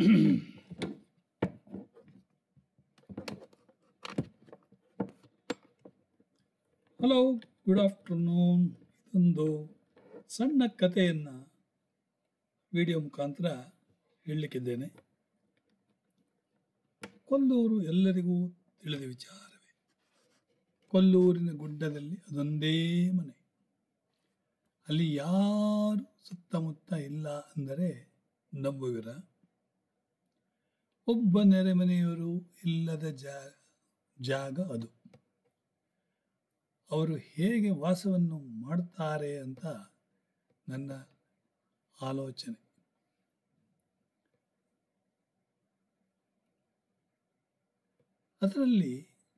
hello good afternoon ಇದೊಂದು ಸಣ್ಣ ಕಥೆಯನ್ನು ವಿಡಿಯೋ ಮುಖಾಂತರ ಹೇಳಲಿಕ್ಕಿದ್ದೇನೆ ಕೊಲ್ಲೂರು ಎಲ್ಲರಿಗೂ ತಿಳಿದ ವಿಚಾರವೇ ಕೊಲ್ಲೂರಿನ ಗುಡ್ಡದಲ್ಲಿ ಅದೊಂದೇ ಮನೆ ಅಲ್ಲಿ ಯಾರು ಸುತ್ತಮುತ್ತ ಇಲ್ಲ ಅಂದರೆ ನಂಬುವಿರ ಒಬ್ಬ ನೆರೆಮನೆಯವರು ಇಲ್ಲದ ಜಾಗ ಜಾಗ ಅದು ಅವರು ಹೇಗೆ ವಾಸವನ್ನು ಮಾಡ್ತಾರೆ ಅಂತ ನನ್ನ ಆಲೋಚನೆ ಅದರಲ್ಲಿ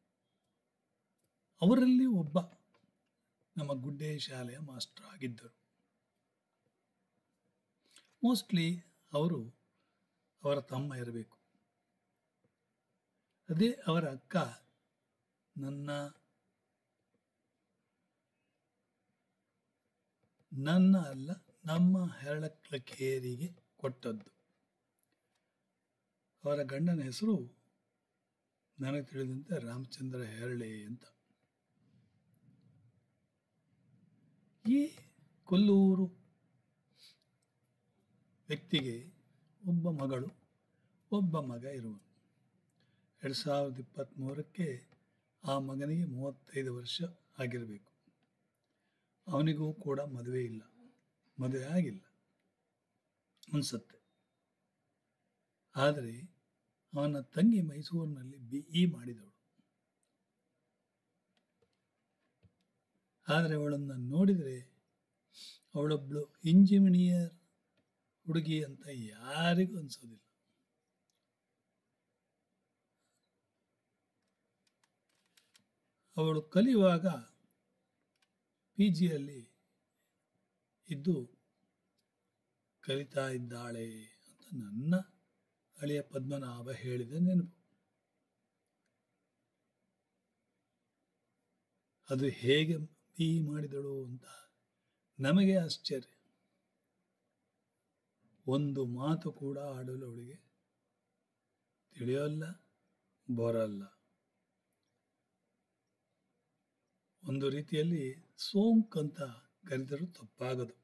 ಅವರಲ್ಲಿ ಒಬ್ಬ ನಮ್ಮ ಗುಡ್ಡೆ ಶಾಲೆಯ ಮಾಸ್ಟರ್ ಆಗಿದ್ದರು ಮೋಸ್ಟ್ಲಿ ಅವರು ಅವರ ತಮ್ಮ ಇರಬೇಕು ಅದೇ ಅವರ ಅಕ್ಕ ನನ್ನ ನನ್ನ ಅಲ್ಲ ನಮ್ಮ ಹೆರಳಕ್ಲಕೇರಿಗೆ ಕೊಟ್ಟದ್ದು ಅವರ ಗಂಡನ ಹೆಸರು ನನಗೆ ತಿಳಿದಂತೆ ರಾಮಚಂದ್ರ ಹೆರಳೆ ಅಂತ ಈ ಕೊಲ್ಲೂರು ವ್ಯಕ್ತಿಗೆ ಒಬ್ಬ ಮಗಳು ಒಬ್ಬ ಮಗ ಇರುವನು ಎರಡು ಸಾವಿರದ ಇಪ್ಪತ್ತ್ಮೂರಕ್ಕೆ ಆ ಮಗನಿಗೆ ಮೂವತ್ತೈದು ವರ್ಷ ಆಗಿರಬೇಕು ಅವನಿಗೂ ಕೂಡ ಮದುವೆ ಇಲ್ಲ ಮದುವೆ ಆಗಿಲ್ಲ ಅನ್ಸತ್ತೆ ಆದರೆ ಅವನ ತಂಗಿ ಮೈಸೂರಿನಲ್ಲಿ ಬಿ ಇ ಮಾಡಿದವಳು ಆದರೆ ಅವಳನ್ನು ನೋಡಿದರೆ ಅವಳೊಬ್ಬಳು ಇಂಜಿನಿಯರ್ ಹುಡುಗಿ ಅಂತ ಯಾರಿಗೂ ಅನಿಸೋದಿಲ್ಲ ಅವಳು ಕಲಿಯುವಾಗ ಪಿ ಜಿಯಲ್ಲಿ ಇದ್ದು ಕಲಿತಾ ಇದ್ದಾಳೆ ಅಂತ ನನ್ನ ಹಳೆಯ ಪದ್ಮನಾಭ ಹೇಳಿದ ನೆನಪು ಅದು ಹೇಗೆ ಬಿ ಮಾಡಿದಳು ಅಂತ ನಮಗೆ ಆಶ್ಚರ್ಯ ಒಂದು ಮಾತು ಕೂಡ ಆಡಲು ಅವಳಿಗೆ ತಿಳಿಯೋಲ್ಲ ಬರಲ್ಲ ಒಂದು ರೀತಿಯಲ್ಲಿ ಸೋಂಕ್ ಅಂತ ಕರೆದರೂ ತಪ್ಪಾಗದು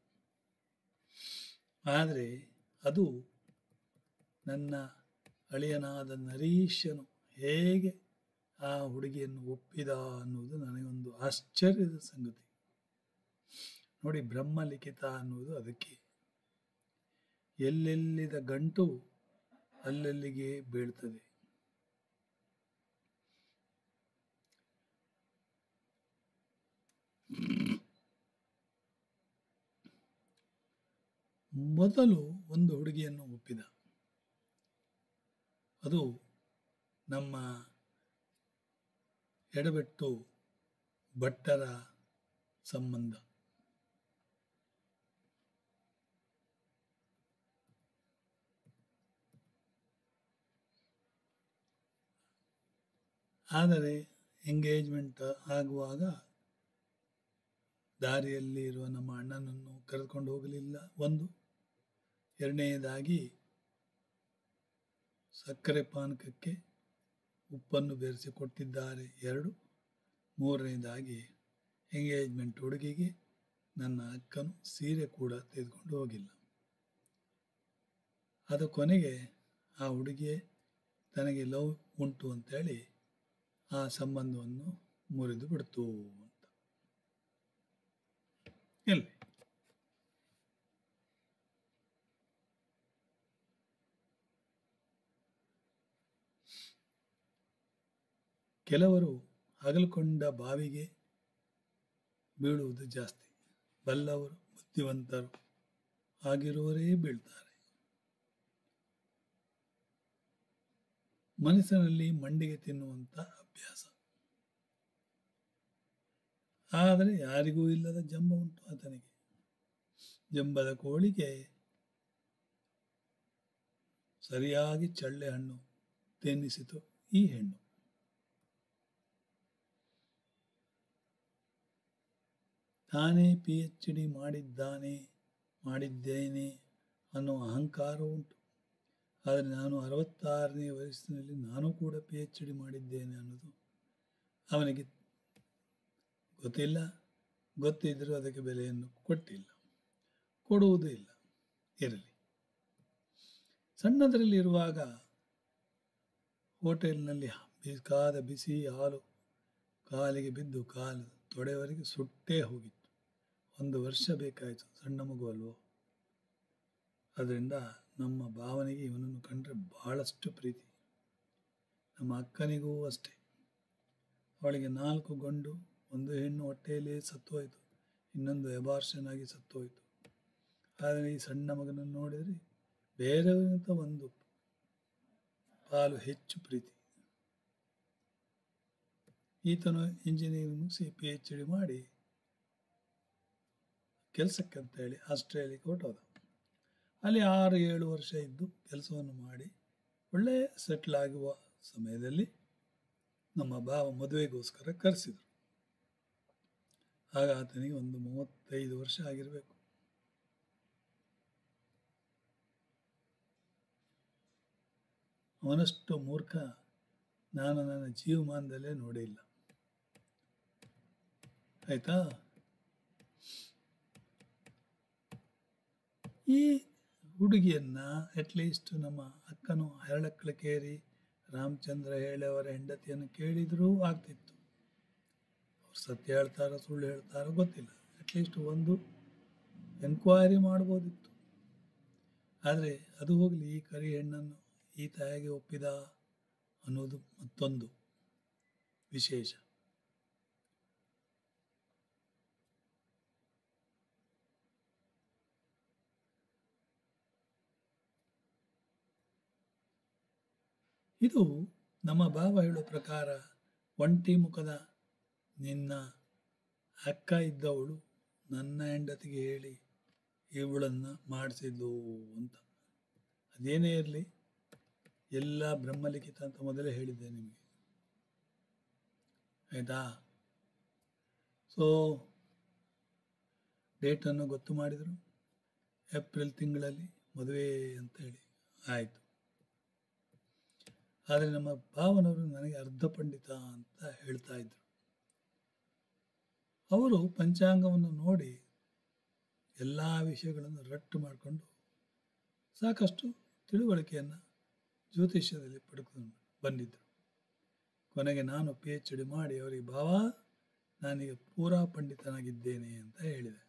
ಆದರೆ ಅದು ನನ್ನ ಅಳಿಯನಾದ ನರೀಶನು ಹೇಗೆ ಆ ಹುಡುಗಿಯನ್ನು ಒಪ್ಪಿದ ಅನ್ನುವುದು ನನಗೊಂದು ಆಶ್ಚರ್ಯದ ಸಂಗತಿ ನೋಡಿ ಬ್ರಹ್ಮಲಿಖಿತ ಅನ್ನುವುದು ಅದಕ್ಕೆ ಎಲ್ಲೆಲ್ಲಿದ ಗಂಟು ಅಲ್ಲಲ್ಲಿಗೆ ಬೀಳ್ತದೆ ಮೊದಲು ಒಂದು ಹುಡುಗಿಯನ್ನು ಒಪ್ಪಿದ ಅದು ನಮ್ಮ ಎಡಬೆಟ್ಟು ಭಟ್ಟರ ಸಂಬಂಧ ಆದರೆ ಎಂಗೇಜ್ಮೆಂಟ್ ಆಗುವಾಗ ದಾರಿಯಲ್ಲಿ ಇರುವ ನಮ್ಮ ಅಣ್ಣನನ್ನು ಕರೆದುಕೊಂಡು ಹೋಗಲಿಲ್ಲ ಒಂದು ಎರಡನೆಯದಾಗಿ ಸಕ್ಕರೆ ಪಾನಕಕ್ಕೆ ಉಪ್ಪನ್ನು ಬೆರೆಸಿ ಕೊಟ್ಟಿದ್ದಾರೆ ಎರಡು ಮೂರನೇದಾಗಿ ಎಂಗೇಜ್ಮೆಂಟ್ ಹುಡುಗಿಗೆ ನನ್ನ ಅಕ್ಕನು ಸೀರೆ ಕೂಡ ತೆಗೆದುಕೊಂಡು ಹೋಗಿಲ್ಲ ಅದು ಕೊನೆಗೆ ಆ ಹುಡುಗಿಯೇ ತನಗೆ ಲವ್ ಉಂಟು ಅಂತೇಳಿ ಆ ಸಂಬಂಧವನ್ನು ಮುರಿದು ಬಿಡ್ತು ಅಂತ ಎಲ್ಲಿ ಕೆಲವರು ಹಗಲುಕೊಂಡ ಬಾವಿಗೆ ಬೀಳುವುದು ಜಾಸ್ತಿ ಬಲ್ಲವರು ಬುದ್ಧಿವಂತರು ಆಗಿರುವವರೇ ಬೀಳ್ತಾರೆ ಮನಸ್ಸಿನಲ್ಲಿ ಮಂಡಿಗೆ ತಿನ್ನುವಂಥ ಅಭ್ಯಾಸ ಆದರೆ ಯಾರಿಗೂ ಇಲ್ಲದ ಜಂಬ ಉಂಟು ಆತನಿಗೆ ಜಂಬದ ಕೋಳಿಗೆ ಸರಿಯಾಗಿ ಚಳ್ಳೆ ಹಣ್ಣು ತಿನ್ನಿಸಿತು ಈ ಹೆಣ್ಣು ತಾನೇ ಪಿ ಎಚ್ ಡಿ ಮಾಡಿದ್ದಾನೆ ಮಾಡಿದ್ದೇನೆ ಅನ್ನೋ ಅಹಂಕಾರ ಉಂಟು ಆದರೆ ನಾನು ಅರವತ್ತಾರನೇ ವಯಸ್ಸಿನಲ್ಲಿ ನಾನು ಕೂಡ ಪಿ ಎಚ್ ಡಿ ಮಾಡಿದ್ದೇನೆ ಅನ್ನೋದು ಅವನಿಗೆ ಗೊತ್ತಿಲ್ಲ ಗೊತ್ತಿದ್ದರೂ ಅದಕ್ಕೆ ಬೆಲೆಯನ್ನು ಕೊಟ್ಟಿಲ್ಲ ಕೊಡುವುದೂ ಇಲ್ಲ ಇರಲಿ ಸಣ್ಣದರಲ್ಲಿರುವಾಗ ಹೋಟೆಲ್ನಲ್ಲಿ ಬೇಕಾದ ಬಿಸಿ ಹಾಲು ಕಾಲಿಗೆ ಬಿದ್ದು ಕಾಲು ತೊಡೆಯವರೆಗೆ ಸುಟ್ಟೇ ಹೋಗಿತ್ತು ಒಂದು ವರ್ಷ ಬೇಕಾಯಿತು ಸಣ್ಣ ಮಗು ಅಲ್ವೋ ಅದರಿಂದ ನಮ್ಮ ಭಾವನೆಗೆ ಇವನನ್ನು ಕಂಡ್ರೆ ಭಾಳಷ್ಟು ಪ್ರೀತಿ ನಮ್ಮ ಅಕ್ಕನಿಗೂ ಅಷ್ಟೇ ಅವಳಿಗೆ ನಾಲ್ಕು ಗಂಡು ಒಂದು ಹೆಣ್ಣು ಹೊಟ್ಟೆಯಲ್ಲಿ ಸತ್ತೋಯಿತು ಇನ್ನೊಂದು ಎಬಾರ್ಷನ್ ಆಗಿ ಸತ್ತೋಯಿತು ಆದರೆ ಈ ಸಣ್ಣ ಮಗನನ್ನು ನೋಡಿದರೆ ಬೇರೆಯವರಿಗಿಂತ ಒಂದು ಪಾಲು ಹೆಚ್ಚು ಪ್ರೀತಿ ಈತನು ಇಂಜಿನಿಯರಿಂಗ್ ಮುಗಿಸಿ ಪಿ ಎಚ್ ಡಿ ಮಾಡಿ ಕೆಲಸಕ್ಕಂತ ಹೇಳಿ ಆಸ್ಟ್ರೇಲಿಯಾಕ್ಕೆ ಹೊರಟೋದ ಅಲ್ಲಿ ಆರು ಏಳು ವರ್ಷ ಇದ್ದು ಕೆಲಸವನ್ನು ಮಾಡಿ ಒಳ್ಳೆ ಸೆಟ್ಲ್ ಆಗುವ ಸಮಯದಲ್ಲಿ ನಮ್ಮ ಭಾವ ಮದುವೆಗೋಸ್ಕರ ಕರೆಸಿದರು ಆಗ ಆತನಿಗೆ ಒಂದು ಮೂವತ್ತೈದು ವರ್ಷ ಆಗಿರಬೇಕು ಅವನಷ್ಟು ಮೂರ್ಖ ನಾನು ನನ್ನ ಜೀವಮಾನದಲ್ಲೇ ನೋಡಿಲ್ಲ ಆಯ್ತಾ ಈ ಹುಡುಗಿಯನ್ನ ಅಟ್ಲೀಸ್ಟ್ ನಮ್ಮ ಅಕ್ಕನು ಹರಳಕ್ಕಳಕೇರಿ ರಾಮಚಂದ್ರ ಹೇಳವರ ಹೆಂಡತಿಯನ್ನು ಕೇಳಿದರೂ ಆಗ್ತಿತ್ತು ಅವ್ರು ಸತ್ಯ ಹೇಳ್ತಾರೋ ಸುಳ್ಳು ಹೇಳ್ತಾರೋ ಗೊತ್ತಿಲ್ಲ ಅಟ್ಲೀಸ್ಟ್ ಒಂದು ಎನ್ಕ್ವೈರಿ ಮಾಡ್ಬೋದಿತ್ತು ಆದರೆ ಅದು ಹೋಗಲಿ ಈ ಕರಿ ಹೆಣ್ಣನ್ನು ಈತ ಹೇಗೆ ಒಪ್ಪಿದ ಅನ್ನೋದು ಮತ್ತೊಂದು ವಿಶೇಷ ಇದು ನಮ್ಮ ಭಾವ ಹೇಳೋ ಪ್ರಕಾರ ಒಂಟಿ ಮುಖದ ನಿನ್ನ ಅಕ್ಕ ಇದ್ದವಳು ನನ್ನ ಹೆಂಡತಿಗೆ ಹೇಳಿ ಇವಳನ್ನು ಮಾಡಿಸಿದ್ಲು ಅಂತ ಅದೇನೇ ಇರಲಿ ಎಲ್ಲ ಬ್ರಹ್ಮಲಿಖಿತ ಅಂತ ಮೊದಲೇ ಹೇಳಿದ್ದೆ ನಿಮಗೆ ಆಯಿತಾ ಸೊ ಡೇಟನ್ನು ಗೊತ್ತು ಮಾಡಿದರು ಏಪ್ರಿಲ್ ತಿಂಗಳಲ್ಲಿ ಮದುವೆ ಅಂತ ಹೇಳಿ ಆಯಿತು ಆದರೆ ನಮ್ಮ ಭಾವನವರು ನನಗೆ ಅರ್ಧ ಪಂಡಿತ ಅಂತ ಹೇಳ್ತಾ ಇದ್ರು ಅವರು ಪಂಚಾಂಗವನ್ನು ನೋಡಿ ಎಲ್ಲ ವಿಷಯಗಳನ್ನು ರಟ್ಟು ಮಾಡಿಕೊಂಡು ಸಾಕಷ್ಟು ತಿಳುವಳಿಕೆಯನ್ನು ಜ್ಯೋತಿಷ್ಯದಲ್ಲಿ ಪಡ್ಕೊಂಡು ಬಂದಿದ್ದರು ಕೊನೆಗೆ ನಾನು ಪಿ ಎಚ್ ಡಿ ಮಾಡಿ ಅವರಿಗೆ ಭಾವ ನಾನೀಗ ಪೂರಾ ಪಂಡಿತನಾಗಿದ್ದೇನೆ ಅಂತ ಹೇಳಿದೆ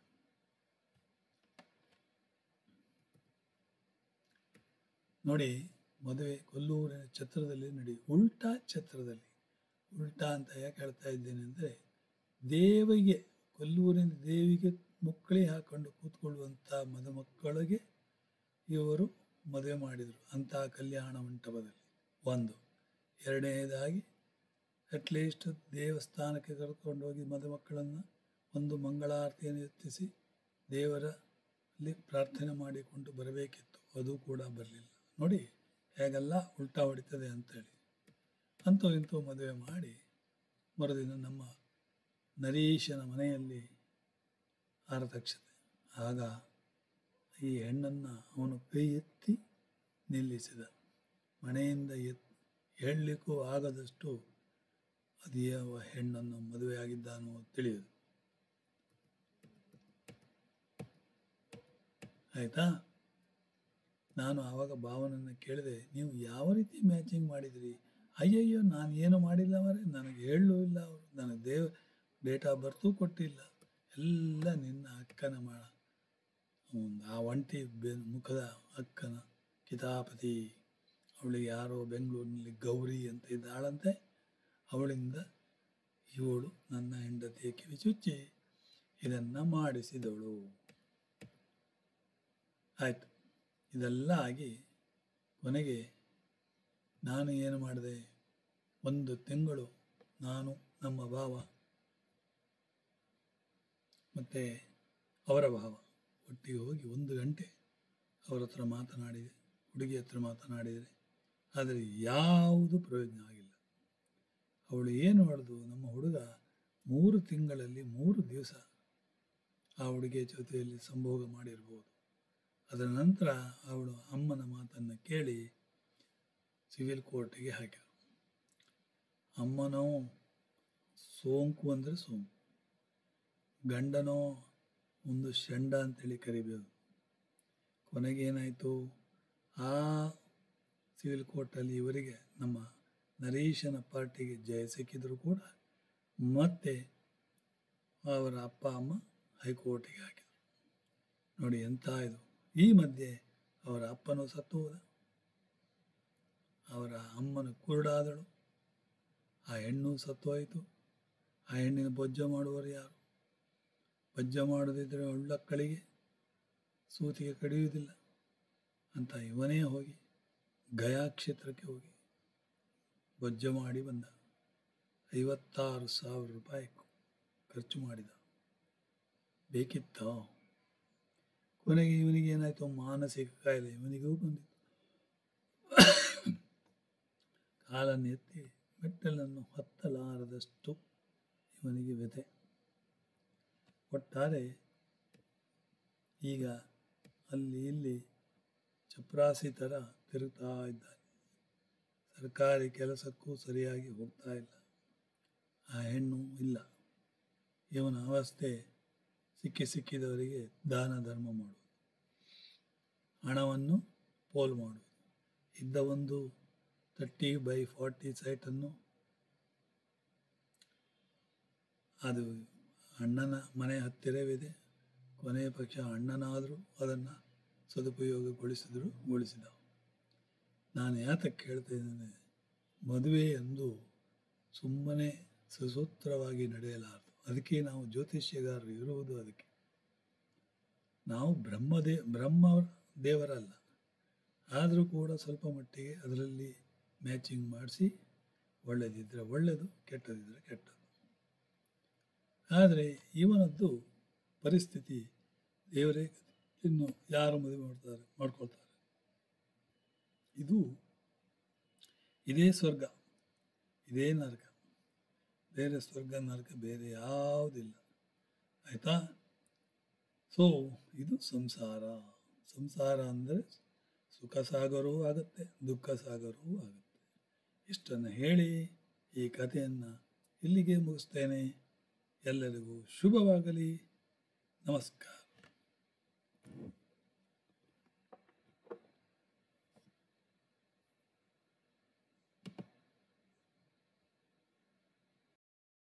ನೋಡಿ ಮದುವೆ ಕೊಲ್ಲೂರಿನ ಛತ್ರದಲ್ಲಿ ನಡಿ ಉಲ್ಟಾ ಛತ್ರದಲ್ಲಿ ಉಲ್ಟಾ ಅಂತ ಯಾಕೆ ಹೇಳ್ತಾ ಇದ್ದೇನೆ ಅಂದರೆ ದೇವಿಗೆ ಕೊಲ್ಲೂರಿನ ದೇವಿಗೆ ಮುಕ್ಕಳಿ ಹಾಕೊಂಡು ಕೂತ್ಕೊಳ್ಳುವಂಥ ಮದುಮಕ್ಕಳಿಗೆ ಇವರು ಮದುವೆ ಮಾಡಿದರು ಅಂತಹ ಕಲ್ಯಾಣ ಮಂಟಪದಲ್ಲಿ ಒಂದು ಎರಡನೇದಾಗಿ ಅಟ್ಲೀಸ್ಟ್ ದೇವಸ್ಥಾನಕ್ಕೆ ಕರ್ಕೊಂಡು ಹೋಗಿ ಮದುಮಕ್ಕಳನ್ನು ಒಂದು ಮಂಗಳಾರತಿಯನ್ನು ಎತ್ತಿಸಿ ದೇವರಲ್ಲಿ ಪ್ರಾರ್ಥನೆ ಮಾಡಿಕೊಂಡು ಬರಬೇಕಿತ್ತು ಅದು ಕೂಡ ಬರಲಿಲ್ಲ ನೋಡಿ ಹೇಗೆಲ್ಲ ಉಲ್ಟಾ ಹೊಡಿತದೆ ಅಂತೇಳಿ ಅಂತೂ ಇಂತೂ ಮದುವೆ ಮಾಡಿ ಮರುದಿನ ನಮ್ಮ ನರೀಶನ ಮನೆಯಲ್ಲಿ ಆರತಕ್ಷತೆ ಆಗ ಈ ಹೆಣ್ಣನ್ನು ಅವನು ಕೈ ಎತ್ತಿ ನಿಲ್ಲಿಸಿದ ಮನೆಯಿಂದ ಎತ್ ಹೇಳಲಿಕ್ಕೂ ಆಗದಷ್ಟು ಅದು ಯಾವ ಹೆಣ್ಣನ್ನು ಮದುವೆಯಾಗಿದ್ದಾನೋ ತಿಳಿಯದು ಆಯಿತಾ ನಾನು ಆವಾಗ ಭಾವನನ್ನು ಕೇಳಿದೆ ನೀವು ಯಾವ ರೀತಿ ಮ್ಯಾಚಿಂಗ್ ಮಾಡಿದಿರಿ ಅಯ್ಯಯ್ಯೋ ನಾನು ಏನು ಮಾಡಿಲ್ಲ ಮರೆ ನನಗೆ ಹೇಳಲೂ ಇಲ್ಲ ಅವರು ನನಗೆ ದೇವ ಡೇಟ್ ಆಫ್ ಬರ್ತು ಕೊಟ್ಟಿಲ್ಲ ಎಲ್ಲ ನಿನ್ನ ಅಕ್ಕನ ಮಾಡ ಒಂದು ಆ ಒಂಟಿ ಬೆ ಮುಖದ ಅಕ್ಕನ ಕಿತಾಪತಿ ಅವಳಿಗೆ ಯಾರೋ ಬೆಂಗಳೂರಿನಲ್ಲಿ ಗೌರಿ ಅಂತ ಇದ್ದಾಳಂತೆ ಅವಳಿಂದ ಇವಳು ನನ್ನ ಹೆಂಡತಿಯ ಕಿವಿ ಚುಚ್ಚಿ ಇದನ್ನು ಮಾಡಿಸಿದವಳು ಆಯಿತು ಇದೆಲ್ಲ ಆಗಿ ಕೊನೆಗೆ ನಾನು ಏನು ಮಾಡಿದೆ ಒಂದು ತಿಂಗಳು ನಾನು ನಮ್ಮ ಭಾವ ಮತ್ತು ಅವರ ಭಾವ ಒಟ್ಟಿಗೆ ಹೋಗಿ ಒಂದು ಗಂಟೆ ಅವರ ಹತ್ರ ಮಾತನಾಡಿದೆ ಹುಡುಗಿ ಹತ್ರ ಮಾತನಾಡಿದರೆ ಆದರೆ ಯಾವುದು ಪ್ರಯೋಜನ ಆಗಿಲ್ಲ ಅವಳು ಏನು ಮಾಡಿದು ನಮ್ಮ ಹುಡುಗ ಮೂರು ತಿಂಗಳಲ್ಲಿ ಮೂರು ದಿವಸ ಆ ಹುಡುಗಿಯ ಜೊತೆಯಲ್ಲಿ ಸಂಭೋಗ ಮಾಡಿರ್ಬೋದು ಅದರ ನಂತರ ಅವಳು ಅಮ್ಮನ ಮಾತನ್ನು ಕೇಳಿ ಸಿವಿಲ್ ಕೋರ್ಟಿಗೆ ಹಾಕಿದರು ಅಮ್ಮನೋ ಸೋಂಕು ಅಂದರೆ ಸೋಂಕು ಗಂಡನೋ ಒಂದು ಶಂಡ ಅಂತೇಳಿ ಕರಿಬೋದು ಕೊನೆಗೇನಾಯಿತು ಆ ಸಿವಿಲ್ ಕೋರ್ಟಲ್ಲಿ ಇವರಿಗೆ ನಮ್ಮ ನರೇಶನ ಪಾರ್ಟಿಗೆ ಜಯ ಸಿಕ್ಕಿದ್ರು ಕೂಡ ಮತ್ತೆ ಅವರ ಅಪ್ಪ ಅಮ್ಮ ಹೈಕೋರ್ಟಿಗೆ ಹಾಕಿದರು ನೋಡಿ ಎಂಥ ಇದು ಈ ಮಧ್ಯೆ ಅವರ ಅಪ್ಪನೂ ಸತ್ತು ಹೋದ ಅವರ ಅಮ್ಮನ ಕುರುಡಾದಳು ಆ ಹೆಣ್ಣು ಸತ್ತು ಹೋಯಿತು ಆ ಹೆಣ್ಣಿನ ಬೊಜ್ಜ ಮಾಡುವರು ಯಾರು ಬಜ್ಜ ಮಾಡದಿದ್ದರೆ ಒಳ್ಳಕ್ಕಳಿಗೆ ಸೂತಿಗೆ ಕಡಿಯುವುದಿಲ್ಲ ಅಂತ ಇವನೇ ಹೋಗಿ ಗಯಾ ಕ್ಷೇತ್ರಕ್ಕೆ ಹೋಗಿ ಬೊಜ್ಜ ಮಾಡಿ ಬಂದ ಐವತ್ತಾರು ಸಾವಿರ ರೂಪಾಯಿ ಖರ್ಚು ಮಾಡಿದ ಬೇಕಿತ್ತ ಕೊನೆಗೆ ಇವನಿಗೆ ಏನಾಯಿತು ಮಾನಸಿಕ ಕಾಯಿಲೆ ಇವನಿಗೂ ಬಂದಿತ್ತು ಕಾಲನ್ನು ಎತ್ತಿ ಮೆಟ್ಟಲನ್ನು ಹತ್ತಲಾರದಷ್ಟು ಇವನಿಗೆ ವ್ಯಥೆ ಒಟ್ಟಾರೆ ಈಗ ಅಲ್ಲಿ ಇಲ್ಲಿ ಚಪ್ರಾಸಿ ಥರ ತಿರುಗ್ತಾ ಇದ್ದಾನೆ ಸರ್ಕಾರಿ ಕೆಲಸಕ್ಕೂ ಸರಿಯಾಗಿ ಹೋಗ್ತಾ ಇಲ್ಲ ಆ ಹೆಣ್ಣು ಇಲ್ಲ ಇವನ ಅವಸ್ಥೆ ಸಿಕ್ಕಿ ಸಿಕ್ಕಿದವರಿಗೆ ದಾನ ಧರ್ಮ ಮಾಡುವುದು ಹಣವನ್ನು ಪೋಲು ಮಾಡುವುದು ಇದ್ದ ಒಂದು ತರ್ಟಿ ಬೈ ಫಾರ್ಟಿ ಸೈಟನ್ನು ಅದು ಅಣ್ಣನ ಮನೆ ಹತ್ತಿರವಿದೆ ಕೊನೆಯ ಪಕ್ಷ ಅಣ್ಣನಾದರೂ ಅದನ್ನು ಸದುಪಯೋಗಗೊಳಿಸಿದ್ರು ಗೊಳಿಸಿದ ನಾನು ಯಾತಕ್ಕೆ ಕೇಳ್ತಾ ಇದ್ದೇನೆ ಮದುವೆ ಎಂದು ಸುಮ್ಮನೆ ಸುಸೂತ್ರವಾಗಿ ನಡೆಯಲಾರದು ಅದಕ್ಕೆ ನಾವು ಜ್ಯೋತಿಷ್ಯಗಾರರು ಇರುವುದು ಅದಕ್ಕೆ ನಾವು ಬ್ರಹ್ಮದೇ ಬ್ರಹ್ಮ ದೇವರಲ್ಲ ಆದರೂ ಕೂಡ ಸ್ವಲ್ಪ ಮಟ್ಟಿಗೆ ಅದರಲ್ಲಿ ಮ್ಯಾಚಿಂಗ್ ಮಾಡಿಸಿ ಒಳ್ಳೆದಿದ್ದರೆ ಒಳ್ಳೆಯದು ಕೆಟ್ಟದಿದ್ದರೆ ಕೆಟ್ಟದ್ದು ಆದರೆ ಇವನದ್ದು ಪರಿಸ್ಥಿತಿ ದೇವರೇ ಇನ್ನು ಯಾರು ಮದುವೆ ಮಾಡ್ತಾರೆ ಮಾಡ್ಕೊಳ್ತಾರೆ ಇದು ಇದೇ ಸ್ವರ್ಗ ಇದೇ ನರಕ ಬೇರೆ ಸ್ವರ್ಗ ನರಕ ಬೇರೆ ಯಾವುದಿಲ್ಲ ಆಯಿತಾ ಸೊ ಇದು ಸಂಸಾರ ಸಂಸಾರ ಅಂದರೆ ಸುಖ ಸಾಗರವೂ ಆಗುತ್ತೆ ದುಃಖ ಸಾಗರವೂ ಆಗುತ್ತೆ ಇಷ್ಟನ್ನು ಹೇಳಿ ಈ ಕಥೆಯನ್ನು ಇಲ್ಲಿಗೆ ಮುಗಿಸ್ತೇನೆ ಎಲ್ಲರಿಗೂ ಶುಭವಾಗಲಿ ನಮಸ್ಕಾರ